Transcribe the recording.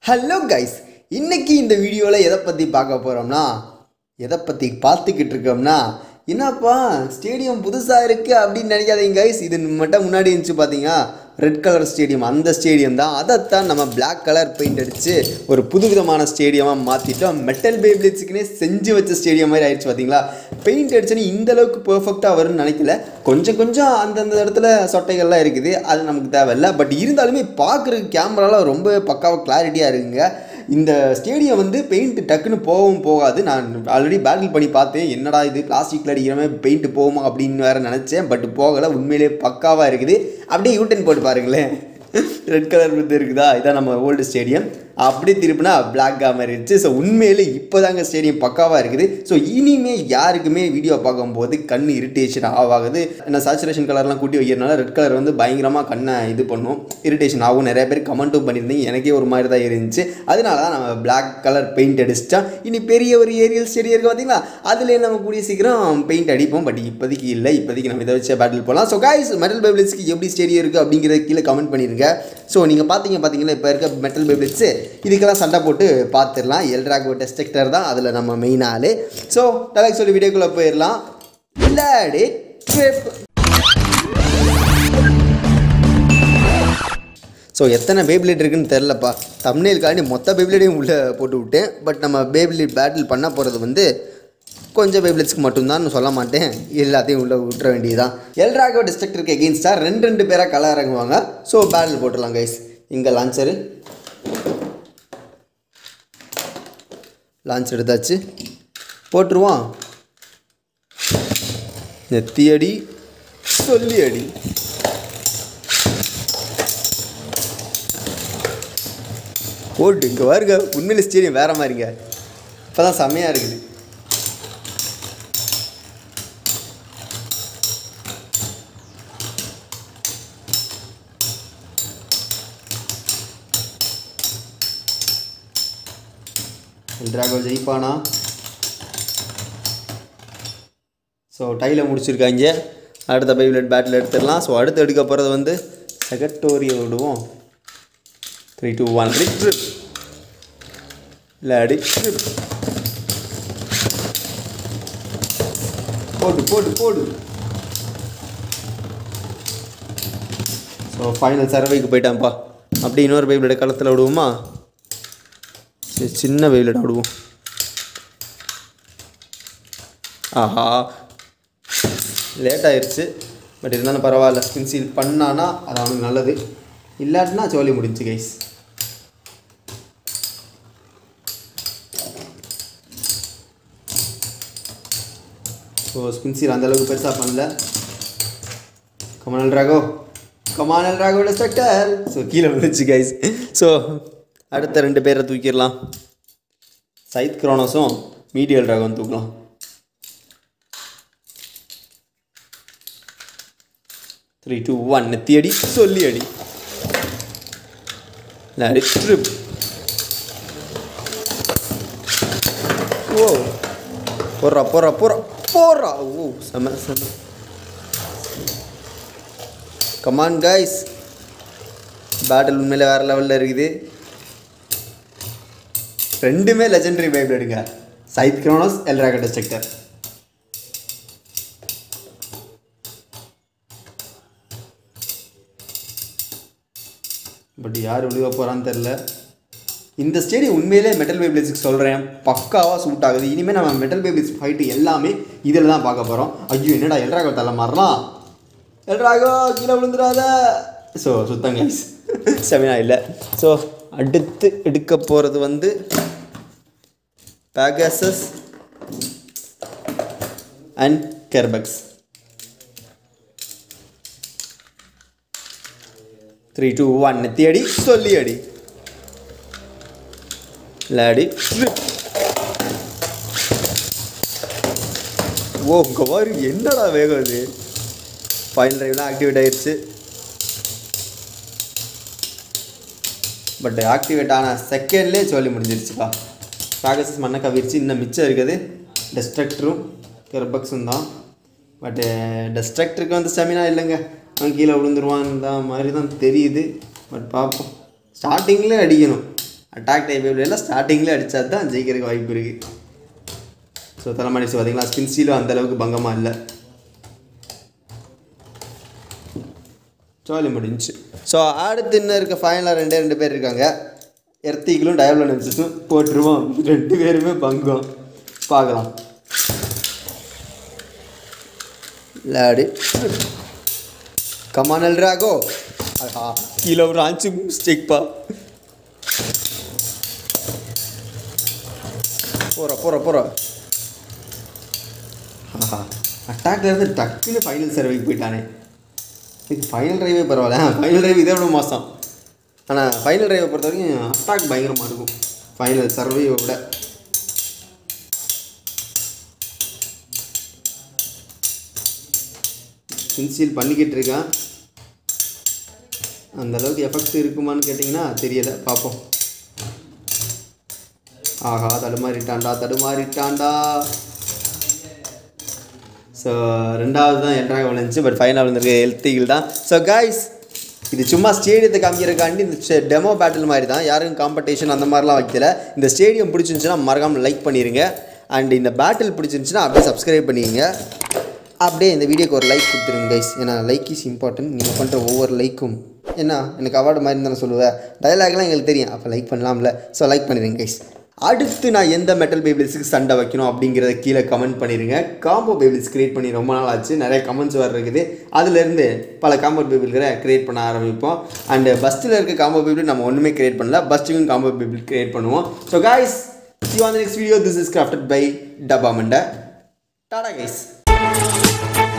hello guys இன்னைக்கு இந்த வீடியோவில் எதை பற்றி பார்க்க போகிறோம்னா எதை பற்றி பார்த்துக்கிட்டு இருக்கோம்னா என்னப்பா ஸ்டேடியம் புதுசாக இருக்குது அப்படின்னு நினைக்காதீங்க கைஸ் இது மட்டும் முன்னாடி இருந்துச்சு பார்த்தீங்கன்னா ரெட் கலர் ஸ்டேடியம் அந்த ஸ்டேடியம் தான் அதைத்தான் நம்ம Black கலர் பெயிண்ட் அடித்து ஒரு புதுவிதமான ஸ்டேடியமாக மாற்றிட்டோம் மெட்டல் பேப்ளிட்ஸுக்குனே செஞ்சு வச்ச ஸ்டேடியம் மாதிரி ஆயிடுச்சு பார்த்தீங்களா பெயிண்ட் அடிச்சுன்னு இந்த அளவுக்கு பெர்ஃபெக்டாக வரும்னு நினைக்கல கொஞ்சம் கொஞ்சம் அந்தந்த இடத்துல சொட்டைகள்லாம் இருக்குது அது நமக்கு தேவையில்ல பட் இருந்தாலுமே பார்க்குறதுக்கு கேமராலாம் ரொம்ப பக்காவாக கிளாரிட்டியாக இருக்குங்க இந்த ஸ்டேடியம் வந்து பெயிண்ட் டக்குன்னு போகவும் போகாது நான் ஆல்ரெடி பேட்டில் பண்ணி பார்த்தேன் என்னடா இது பிளாஸ்டிக்கில் அடிக்கிற மாதிரி பெயிண்ட் போகுமா அப்படின்னு வேற நினச்சேன் பட் போகலை உண்மையிலேயே பக்காவாக இருக்குது அப்படியே யூட்டன் போட்டு பாருங்களேன் ரெட் கலர் இது இருக்குதா இதான் நம்ம ஓல்டு ஸ்டேடியம் அப்படியே திருப்பினா பிளாக் மாதிரி இருந்துச்சு ஸோ உண்மையிலே இப்போதாங்க ஸ்டேடியம் பக்காவாக இருக்குது ஸோ இனிமே யாருக்குமே வீடியோ பார்க்கும்போது கண் இரிட்டேஷன் ஆகாது ஏன்னா சேச்சுரேஷன் கலர்லாம் கூட்டி வைக்கிறனால ரெட் கலர் வந்து பயங்கரமாக கண்ணை இது பண்ணும் இரிட்டேஷன் ஆகும் நிறைய பேர் கமெண்ட்டும் பண்ணியிருந்தீங்க எனக்கே ஒரு மாதிரி தான் இருந்துச்சு அதனால தான் நம்ம பிளாக் கலர் பெயிண்ட் அடிச்சிட்டா இனி பெரிய ஒரு ஏரியல் ஸ்டேடியம் இருக்குது பார்த்தீங்களா அதிலே நம்ம கூடிய சீக்கிரம் பெயிண்ட் அடிப்போம் பட் இப்போதைக்கு இல்லை இப்போதைக்கு நம்ம இதை வச்சு பேட்டில் போகலாம் ஸோ கைஸ் மெட்டல் பேபிள்ஸ்க்கு எப்படி ஸ்டேடியம் இருக்குது அப்படிங்கிறத கீழே கமெண்ட் பண்ணிடுங்க ஸோ நீங்கள் பார்த்தீங்க பார்த்தீங்களா இப்போ இருக்க மெட்டல் பேபிள்ஸு இதுக்கெல்லாம் சண்டை போட்டு பார்த்துடலாம் எல்ட்ராகோ டெஸ்டெக்டர் தான் அதில் நம்ம மெயின் ஆளு ஸோ டேரக்ட் சொல்லி வீடியோக்குள்ளே போயிடலாம் இல்லாடி ட்ரிப் ஸோ எத்தனை பேபிளேட் இருக்குன்னு தெரிலப்பா தம்னேலுக்காண்டி மொத்த பேபிளேட்டையும் உள்ளே போட்டு விட்டேன் பட் நம்ம பேபிளேட் பேட்டில் பண்ண போகிறது வந்து கொஞ்சம் பேபிளேட்ஸ்க்கு மட்டும்தான் சொல்ல மாட்டேன் எல்லாத்தையும் உள்ளே விட்டுற வேண்டியதுதான் எல்ராகோ டிஸ்ட்ரக்டருக்கு எகெயின்ஸ்டாக ரெண்டு ரெண்டு பேராக கலர் இறங்குவாங்க ஸோ பேட்டில் போட்டுடலாம் கைஸ் இங்கே லான்ச்சரு லான்ச் எடுத்தாச்சு போட்டுருவான் நெத்தி அடி சொல்லி அடி போட்டு இங்கே பாருங்க உண்மையில ஸ்டேடியம் வேற மாதிரிங்க இப்போ தான் செம்மையாக இருக்குது டிராகோ ஜெயிப்பானா ஸோ டைல முடிச்சிருக்காங்க அடுத்த பைப்லெட் பேட்டில் எடுத்துடலாம் ஸோ அடுத்து எடுக்க போகிறது வந்து செகட்டோரியை விடுவோம் த்ரீ டூ ஒன் ரிட்ரிப் இல்லை ரிட்ரிப் போடு போடு போடு ஸோ ஃபைனல் சர்வைக்கு போயிட்டான்ப்பா அப்படி இன்னொரு பைபிளோட களத்தில் விடுவோமா சரி சின்ன பைபிளோட விடுவோம் ஆஹா லேட் ஆயிடுச்சு பட் இருந்தாலும் பரவாயில்ல ஸ்கின் சீல் பண்ணானா அது அவனுக்கு நல்லது இல்லாட்டினா ஜோலி முடிஞ்சு கைஸ் ஸோ ஸ்பின் சீல் அந்த அளவுக்கு பெருசாக பண்ணல கமானல் ராகோ கமானல் ராகோ டெஸ்ட்ரக்டர் ஸோ கீழே வந்துச்சு கைஸ் ஸோ அடுத்த ரெண்டு பேரை தூக்கிடலாம் சைத் குரோனோஸும் மீடியல் ராகவன் தூக்கலாம் த்ரீ டூ ஒன் நெத்தி அடி சொல்லி அடி அடி ட்ரிப் ஓ போடுறா போடுறா போடுறா போடுறா ஓ செம செம கமான் கைஸ் பேட்டில் உண்மையில வேறு லெவலில் இருக்குது ரெண்டுமே லெஜெண்டரி பைபிள் எடுங்க சைத் கிரோனோஸ் எல்ராக டிஸ்ட்ரக்டர் பட் யார் விழுக போகிறான்னு தெரில இந்த ஸ்டேடியம் உண்மையிலே மெட்டல் பேபிள்ஸுக்கு சொல்கிறேன் பக்காவாக சூட் ஆகுது இனிமேல் நம்ம மெட்டல் பேபிள்ஸ் ஃபைட்டு எல்லாமே இதில் தான் பார்க்க போகிறோம் ஐயோ என்னடா எல்ராகோ தலை மாறலாம் எல்ராகோ கீழே விழுந்துடாத ஸோ சுத்தம் கைஸ் செமினா இல்லை ஸோ அடுத்து எடுக்க போகிறது வந்து பேகசஸ் அண்ட் கெர்பக்ஸ் த்ரீ டூ ஒன் நெத்தி அடி சொல்லி அடி லாடி ஓ உங்க பாரு என்னடா வேகம் இது ஃபைனல் ட்ரைவ்லாம் ஆக்டிவேட் ஆயிடுச்சு பட் ஆக்டிவேட் ஆன செகண்ட்லேயே சொல்லி முடிஞ்சிருச்சுப்பா பேகசஸ் மண்ணை கவிரிச்சு இன்னும் மிச்சம் இருக்குது டெஸ்ட்ரக்டரும் கெர்பக்ஸும் தான் பட்டு டெஸ்ட்ரக்டருக்கு வந்து ஸ்டெமினா இல்லைங்க அவன் கீழே விழுந்துருவான் இந்த மாதிரி தான் தெரியுது பட் பார்ப்போம் ஸ்டார்டிங்கில் அடிக்கணும் அட்டாக் டைப் எல்லாம் ஸ்டார்டிங்கில் அடித்தா தான் ஜெயிக்கிறதுக்கு வாய்ப்பு இருக்குது ஸோ தலைமாடிச்சு பார்த்தீங்களா ஸ்பின் ஸ்டீலும் அந்தளவுக்கு பங்கமாக இல்லை ஜாலி முடிஞ்சுச்சு ஸோ அடுத்து இன்னும் இருக்க ஃபைனலாக ரெண்டே ரெண்டு பேர் இருக்காங்க எர்த்திகளும் டயபிள் நிமிஷம் போட்டுருவோம் ரெண்டு பேருமே பங்கம் பார்க்கலாம் லாடு கமானல் ராகோ ஆஹா கீழே ஒரு அஞ்சு மிஸ்டேக்ப்பா போகிற போகிற போகிற ஆஹா அட்டாக்ல இருந்து டக்குன்னு ஃபைனல் சர்வைக்கு போயிட்டானே இது ஃபைனல் ட்ரைவே பரவாயில்ல ஃபைனல் ட்ரைவ் இதை விட மோசம் ஆனால் ஃபைனல் ட்ரைவை பொறுத்த வரைக்கும் அட்டாக் பயங்கரமாக இருக்கும் ஃபைனல் சர்வையை விட இன்சீல் பண்ணிக்கிட்டு இருக்கேன் அந்த அளவுக்கு எஃபெக்ட் இருக்குமான்னு கேட்டிங்கன்னா தெரியலை பார்ப்போம் ஆஹா தடுமாறிட்டான்டா தடுமாறிட்டான்டா ஸோ ரெண்டாவது தான் என்ட்ராக விழுந்துச்சு பட் ஃபைனல் விழுந்திருக்க ஹெல்த்திகள் தான் ஸோ காய்ஸ் இது சும்மா ஸ்டேடியத்தை காமிக்கிறக்காண்டி இந்த டெமோ பேட்டில் மாதிரி தான் யாரும் காம்படிஷன் அந்த மாதிரிலாம் வைக்கல இந்த ஸ்டேடியம் பிடிச்சிருந்துச்சுன்னா மறக்காமல் லைக் பண்ணிடுங்க அண்ட் இந்த பேட்டில் பிடிச்சிருந்துச்சுன்னா அப்படியே சப்ஸ்கிரைப் பண்ணிக்கங்க அப்படியே இந்த வீடியோக்கு ஒரு லைக் கொடுத்துருங்க கைஸ் ஏன்னா லைக் இஸ் இம்பார்ட்டன்ட் நீங்கள் பண்ணுற ஒவ்வொரு லைக்கும் என்ன எனக்கு அவார்டு மாதிரி தானே சொல்லுவேன் டயலாக்லாம் எங்களுக்கு தெரியும் அப்போ லைக் பண்ணலாம்ல ஸோ லைக் பண்ணிடுங்க கைஸ் அடுத்து நான் எந்த மெட்டல் பேபிள்ஸுக்கு சண்டை வைக்கணும் அப்படிங்கிறத கீழே கமெண்ட் பண்ணிடுங்க காம்போ பேபிள்ஸ் கிரியேட் பண்ணி ரொம்ப நாள் ஆச்சு நிறைய கமெண்ட்ஸ் வர இருக்குது அதுலேருந்து பல காம்போ பேபிள்களை கிரியேட் பண்ண ஆரம்பிப்போம் அண்டு பஸ்ட்டில் இருக்க காம்போ பேபிள் நம்ம ஒன்றுமே கிரியேட் பண்ணல பஸ்ட்டுக்கும் காம்போ பேபிள் கிரியேட் பண்ணுவோம் so guys see on next video this is crafted by டபா மண்டை டாடா கைஸ்